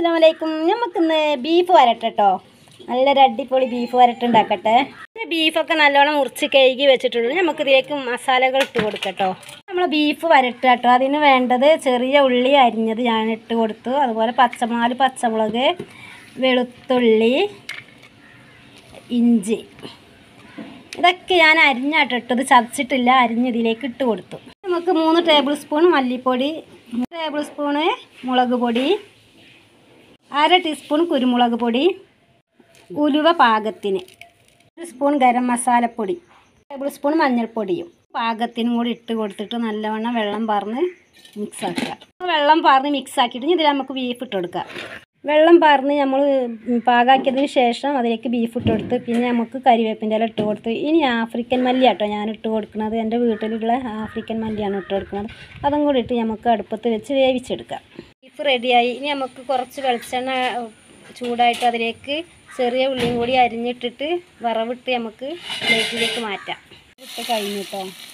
അസ്സാം വലൈക്കും നമുക്കിന്ന് ബീഫ് വരട്ടെ കേട്ടോ നല്ലൊരു അടിപൊളി ബീഫ് വരട്ട് ഉണ്ടാക്കട്ടെ ഈ ബീഫൊക്കെ നല്ലോണം മുറിച്ച് കഴുകി വെച്ചിട്ടുള്ളൂ നമുക്ക് ഇതിലേക്ക് മസാലകൾ ഇട്ട് കൊടുക്കട്ടോ നമ്മൾ ബീഫ് വരട്ട് കേട്ടോ അതിന് വേണ്ടത് ചെറിയ ഉള്ളി അരിഞ്ഞത് ഞാൻ ഇട്ട് കൊടുത്തു അതുപോലെ പച്ചമാല് പച്ചമുളക് വെളുത്തുള്ളി ഇഞ്ചി ഇതൊക്കെ ഞാൻ അരിഞ്ഞാട്ടിട്ടത് ചതച്ചിട്ടില്ല അരിഞ്ഞ് ഇതിലേക്ക് ഇട്ട് കൊടുത്തു നമുക്ക് മൂന്ന് ടേബിൾ സ്പൂൺ മല്ലിപ്പൊടി മൂന്ന് ടേബിൾ സ്പൂണ് മുളക് പൊടി അര ടീസ്പൂൺ കുരുമുളക് പൊടി ഉലുവ പാകത്തിന് ഒരു സ്പൂൺ ഗരം മസാലപ്പൊടി ടേബിൾ സ്പൂൺ മഞ്ഞൾപ്പൊടിയും പാകത്തിനും കൂടി ഇട്ട് കൊടുത്തിട്ട് നല്ലവണ്ണം വെള്ളം പാർന്ന് മിക്സ് ആക്കുക വെള്ളം പാർന്ന് മിക്സ് ആക്കിയിട്ട് ഇതിൽ നമുക്ക് ബീഫ് ഇട്ട് കൊടുക്കാം വെള്ളം പാർന്ന് നമ്മൾ പാകാക്കിയതിന് ശേഷം അതിലേക്ക് ബീഫ് ഇട്ട് കൊടുത്ത് പിന്നെ നമുക്ക് കരിവേപ്പിൻ്റെ ഇല ഇട്ട് കൊടുത്ത് ഇനി ആഫ്രിക്കൻ മല്ലി ആട്ടോ ഞാൻ ഇട്ട് കൊടുക്കുന്നത് എൻ്റെ വീട്ടിലുള്ള ആഫ്രിക്കൻ മല്ലിയാണ് ഇട്ട് കൊടുക്കുന്നത് അതും കൂടി ഇട്ട് നമുക്ക് അടുപ്പത്ത് വെച്ച് വേവിച്ചെടുക്കാം ബീഫ് റെഡിയായി ഇനി നമുക്ക് കുറച്ച് വെളിച്ചെണ്ണ ഏഹ്, ചൂടായിട്ട് അതിലേക്ക് ചെറിയ ഉള്ളിയും കൂടി അരിഞ്ഞിട്ടിട്ട് വറവിട്ട് നമുക്ക് പ്ലേറ്റിലേക്ക് മാറ്റാം ഇട്ട് കഴിഞ്ഞു കേട്ടോ